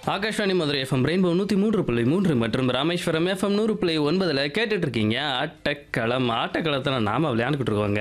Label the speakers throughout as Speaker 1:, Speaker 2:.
Speaker 1: Akashvani Madurai FM rainbow நூற்றி மூன்று புள்ளி மூன்று மற்றும் ராமேஸ்வரம் எஃப்எம் நூறு புள்ளி ஒன்பதில் கேட்டுட்டு இருக்கீங்க ஆட்டக்களம் ஆட்டக்களத்தில் நாம விளையாண்டுக்கிட்டு இருக்கோங்க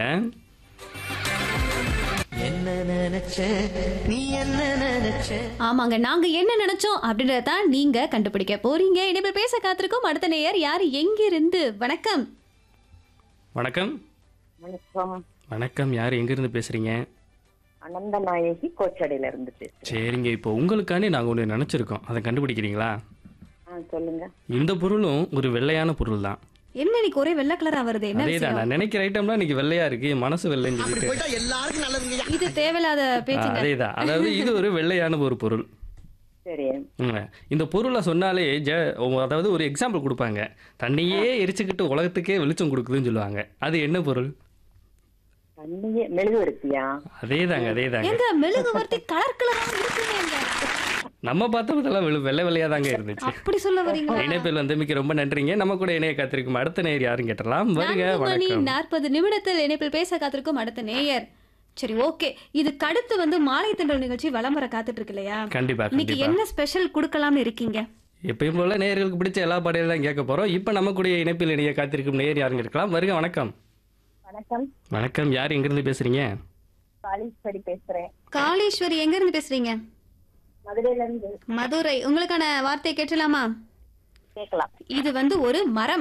Speaker 2: என்ன நினைச்ச நீ என்ன நினைச்ச
Speaker 3: ஆமாங்க நாங்க என்ன நினைச்சோம் அப்படின்றத தான் நீங்க கண்டுபிடிக்க போறீங்க இனிமேல் பேச காத்திருக்கோம் அடுத்த நேயர் யார் எங்கிருந்து வணக்கம்
Speaker 1: வணக்கம்
Speaker 4: வணக்கம்
Speaker 1: வணக்கம் யார் எங்கேருந்து பேசுகிறீங்க
Speaker 4: அனந்த நாயகி கோச்சடையில இருந்து பேசுறேன்
Speaker 1: சரிங்க இப்போ உங்களுக்காண்டி நாங்கள் ஒன்று நினச்சிருக்கோம் அதை கண்டுபிடிக்கிறீங்களா
Speaker 4: ஆ சொல்லுங்க
Speaker 1: இந்த பொருளும் ஒரு வெள்ளையான பொருள் தான்
Speaker 3: என்ன இன்னைக்கு ஒரே வெள்ளை கலரா வருது என்ன
Speaker 1: அதே தான்
Speaker 3: விஷயம்
Speaker 1: நான் நினைக்கிற ஐட்டம்லாம் இன்னைக்கு வெள்ளையா இருக்கு என் மனசு வெள்ளைன்னு சொல்லிட்டு
Speaker 2: போயிட்டா எல்லாருக்கும் நல்லதுங்க
Speaker 3: இது தேவையில்லாத பேச்சுங்க
Speaker 1: அதே தான் அதாவது இது ஒரு வெள்ளையான ஒரு பொருள்
Speaker 4: சரி
Speaker 1: ம். இந்த பொருளை சொன்னாலே ஜ அதாவது ஒரு எக்ஸாம்பிள் கொடுப்பாங்க தண்ணியே எரிச்சுக்கிட்டு உலகத்துக்கே வெளிச்சம் கொடுக்குதுன்னு சொல்லுவாங்க அது என்ன பொருள்
Speaker 4: தண்ணியே மெழுகுவர்த்தியா
Speaker 1: அதே தாங்க அதே தாங்க
Speaker 3: எங்க மெழுகுவர்த்தி கலர் கலரா இருக்குங்க
Speaker 1: நம்ம பார்த்ததெல்லாம் வெள்ளை வெள்ளை வெள்ளையாக தாங்க இருந்துச்சு
Speaker 3: அப்படி சொல்ல வரீங்க
Speaker 1: இணைப்பில் வந்து மிக்க ரொம்ப நன்றிங்க நம்ம கூட இணைய காத்திருக்கும் அடுத்த நேர் யாரும் கேட்டலாம் வருக
Speaker 3: நான்கு மணி
Speaker 1: வணக்கம்
Speaker 3: நாற்பது நிமிடத்தில் இணைப்பில் பேச காத்திருக்கும் அடுத்த நேயர் சரி ஓகே இதுக்கு அடுத்து வந்து மாலை தண்டல் நிகழ்ச்சி விளம்பர காத்துட்டு இருக்கு இல்லையா
Speaker 1: கண்டிப்பா
Speaker 3: இன்னைக்கு
Speaker 1: கண்டிப்பா
Speaker 3: என்ன ஸ்பெஷல் கொடுக்கலாம்னு இருக்கீங்க
Speaker 1: எப்பயும் போல நேயர்களுக்கு பிடிச்ச எல்லா பாடையிலும் தான் கேட்க போறோம் இப்போ நம்ம கூட இணைப்பில் இணைய காத்திருக்கும் நேர் யாருங்க இருக்கலாம் வருக வணக்கம்
Speaker 4: வணக்கம்
Speaker 1: வணக்கம் யார் எங்கிருந்து பேசுறீங்க
Speaker 4: காளீஸ்வரி பேசுறேன்
Speaker 3: காளீஸ்வரி எங்க இருந்து பேசுறீங்க
Speaker 4: மதுரையில இருந்து
Speaker 3: மதுரை உங்களுக்கான வார்த்தை கேட்டலாமா
Speaker 4: கேட்கலாம்
Speaker 3: இது வந்து ஒரு மரம்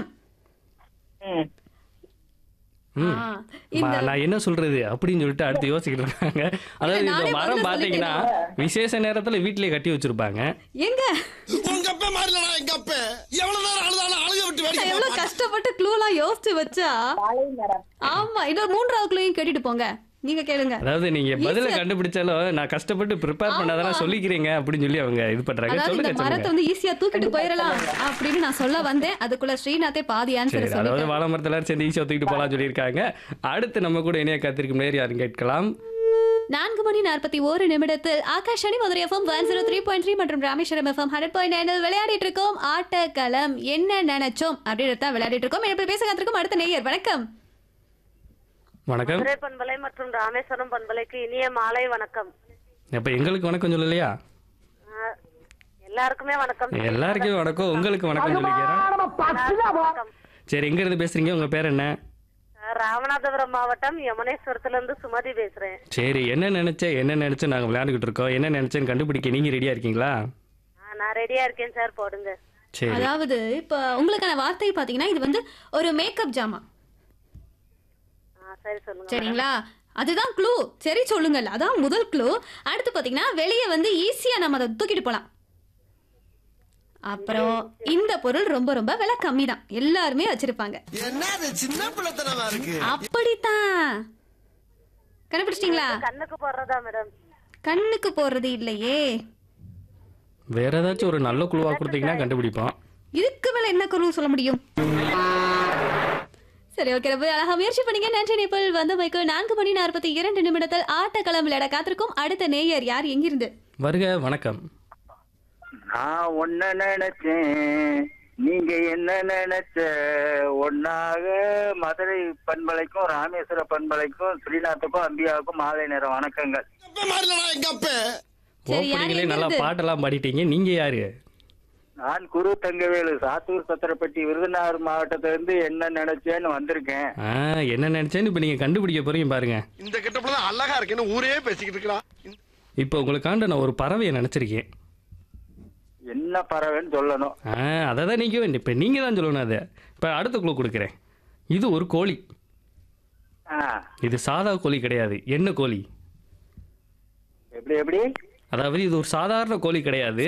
Speaker 4: ம்
Speaker 1: ம்.
Speaker 3: ஆ,
Speaker 1: மா, நான் என்ன சொல்றது அப்படின்னு சொல்லிட்டு அடுத்து யோசிக்கிட்டு இருக்காங்க அதாவது இந்த
Speaker 3: நானே
Speaker 1: மரம்
Speaker 3: முதல்ல
Speaker 1: பாத்தீங்கன்னா விசேஷ நேரத்துல வீட்லயே கட்டி வச்சிருப்பாங்க
Speaker 3: எங்க
Speaker 2: உங்க அப்பா மாறலடா எங்க அப்பா எவ்வளவு நேரம் அழுதாலும் அழுக விட்டு வேடிக்கை
Speaker 3: நான் எவ்வளவு கஷ்டப்பட்டு க்ளூலாம் யோசிச்சு வச்சா
Speaker 4: வாழை மரம்
Speaker 3: ஆமா இன்னொரு மூன்றாவது க்ளூயும் கேட்டுட்டு போங்க நீங்க கேளுங்க
Speaker 1: அதாவது நீங்க பதில
Speaker 3: Easy-ஆ-
Speaker 1: கண்டுபிடிச்சாலும் நான் கஷ்டப்பட்டு ப்ரிப்பேர் பண்ணாதான் சொல்லிக்கிறீங்க அப்படின்னு சொல்லி அவங்க இது பண்றாங்க
Speaker 3: அதாவது இந்த
Speaker 1: சொல்லுங்க
Speaker 3: மரத்தை
Speaker 1: சொல்லுங்க
Speaker 3: வந்து ஈஸியா தூக்கிட்டு போயிடலாம் அப்படின்னு நான் சொல்ல வந்தேன் அதுக்குள்ள ஸ்ரீநாத்தே பாதி ஆன்சர்
Speaker 1: சரி அதாவது
Speaker 3: சொல்லிட்டேன்
Speaker 1: வாழை மரத்துல சேர்ந்து ஈஸியா தூக்கிட்டு போலாம் சொல்லியிருக்காங்க அடுத்து நம்ம கூட இணைய காத்திருக்கும் நேர் யாரும் கேட்கலாம்
Speaker 3: நான்கு மணி நாற்பத்தி ஓரு நிமிடத்தில் Akashvani Madurai FM one zero three point three மற்றும் ராமேஸ்வரம் எஃப்எம் ஹண்ட்ரட் பாயிண்ட் நைனில் விளையாடிட்டு இருக்கோம் ஆட்டக்களம் என்ன நினைச்சோம் அப்படின்றத விளையாடிட்டு இருக்கோம் எப்படி பேச காத்திருக்கோம் அடுத்த நேயர் வணக்கம்
Speaker 1: வணக்கம்
Speaker 5: மதுரை பண்பலை மற்றும் ராமேஸ்வரம் பண்பலைக்கு இனிய மாலை வணக்கம்
Speaker 1: அப்ப எங்களுக்கு வணக்கம் சொல்லலையா
Speaker 5: ஆஹ், எல்லாருக்குமே வணக்கம்
Speaker 1: எல்லாருக்கும் வணக்கம் உங்களுக்கு வணக்கம் சொல்லிக்கிறேன்
Speaker 5: எல்லாருக்கும் வணக்கம்
Speaker 1: சரி எங்க இருந்து பேசுறீங்க உங்க பேர் என்ன
Speaker 5: ஆஹ், ராமநாதபுரம் மாவட்டம் யமுனேஸ்வரத்துல இருந்து சுமதி பேசுறேன்
Speaker 1: சரி என்ன நினைச்ச என்ன நினைச்சு நாங்க விளையாண்டுக்கிட்டு இருக்கோம் என்ன நினைச்சேன்னு கண்டுபிடிக்க நீங்க ரெடியா இருக்கீங்களா
Speaker 5: ஆஹ், நான் ரெடியா இருக்கேன் சார் போடுங்க
Speaker 1: சரி
Speaker 3: அதாவது இப்ப உங்களுக்கான வார்த்தை பாத்தீங்கன்னா இது வந்து ஒரு மேக்கப் ஜாமான்
Speaker 5: ஆஹ், சரி சொல்லுங்க
Speaker 3: சரிங்களா அதுதான் க்ளூ சரி சொல்லுங்கள் அதான் முதல் க்ளூ அடுத்து பாத்தீங்கன்னா வெளியே வந்து ஈஸியா நம்ம அதை தூக்கிட்டு போலாம் அப்புறம் இந்த பொருள் ரொம்ப ரொம்ப விலை கம்மி தான் எல்லாருமே வச்சிருப்பாங்க
Speaker 2: என்ன அது சின்ன பிள்ளைத்தனமா இருக்கு
Speaker 3: அப்படித்தான் கண்டுபிடிச்சிட்டீங்களா
Speaker 5: கண்ணுக்கு போடுறதா மேடம்
Speaker 3: கண்ணுக்கு போடுறது இல்லையே
Speaker 1: வேற ஏதாச்சும் ஒரு நல்ல குழுவா கொடுத்தீங்கன்னா கண்டுபிடிப்போம்
Speaker 3: இதுக்கு மேல என்ன குரு சொல்ல முடியும் சரி ஓகே ரொம்ப அழகா முயற்சி பண்ணீங்க நன்றி நேபிள் வந்த மைக்கு நான்கு மணி நாற்பத்தி இரண்டு நிமிடத்தில் ஆட்டக்களம் விளையாட காத்திருக்கும் அடுத்த நேயர் யார் எங்கிருந்து
Speaker 1: வருக வணக்கம்
Speaker 6: நான் ஒன்ன நினைச்சேன் நீங்க என்ன நினைச்ச ஒன்னாக மதுரை பண்பலைக்கும் ராமேஸ்வர பண்பலைக்கும் ஸ்ரீநாத்துக்கும் அம்பியாவுக்கும் மாலை நேரம் வணக்கங்கள்
Speaker 2: அப்பா மாறலடா எங்க அப்பா
Speaker 3: சரி, யார்
Speaker 1: ஓப்பனிங்லேயே நல்லா
Speaker 3: எங்கிருந்து?
Speaker 1: பாட்டெல்லாம் பாடிட்டீங்க நீங்க யாரு
Speaker 6: நான் குரு தங்கவேலு சாத்தூர் சத்திரப்பட்டி விருதுநகர் மாவட்டத்திலிருந்து என்ன நினைச்சேன்னு வந்திருக்கேன்
Speaker 1: ஆ என்ன நினைச்சேன்னு இப்போ நீங்க கண்டுபிடிக்க போறீங்க பாருங்க
Speaker 2: இந்த கிட்டப்புல தான் அழகா இருக்குன்னு ஊரே பேசிக்கிட்டு இருக்கா
Speaker 1: இப்போ உங்களுக்காண்ட நான் ஒரு பறவையை நினைச்சிருக்கேன்
Speaker 6: என்ன பறவைன்னு சொல்லணும்
Speaker 1: ஆ அதை தான் நீங்கள் இப்போ நீங்கள் தான் சொல்லணும் அதை இப்போ அடுத்த குழு கொடுக்குறேன் இது ஒரு கோழி
Speaker 6: ஆ,
Speaker 1: இது சாதா கோழி கிடையாது என்ன கோழி
Speaker 6: எப்படி எப்படி
Speaker 1: அதாவது இது ஒரு சாதாரண கோழி கிடையாது